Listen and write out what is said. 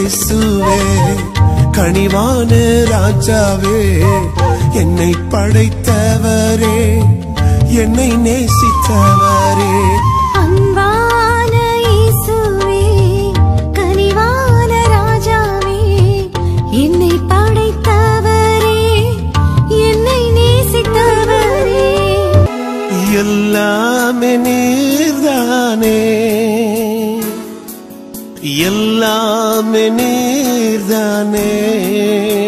இயேசுவே கனிவான ராஜாவே என்னை படைத்தவரே என்னை நேசித்தவரே அன்பான இயேசுவே கனிவான ராஜாவே என்னை படைத்தவரே என்னை நேசித்தவரே எல்லாமே நீர்தானே எல்லாமே நீர்தானே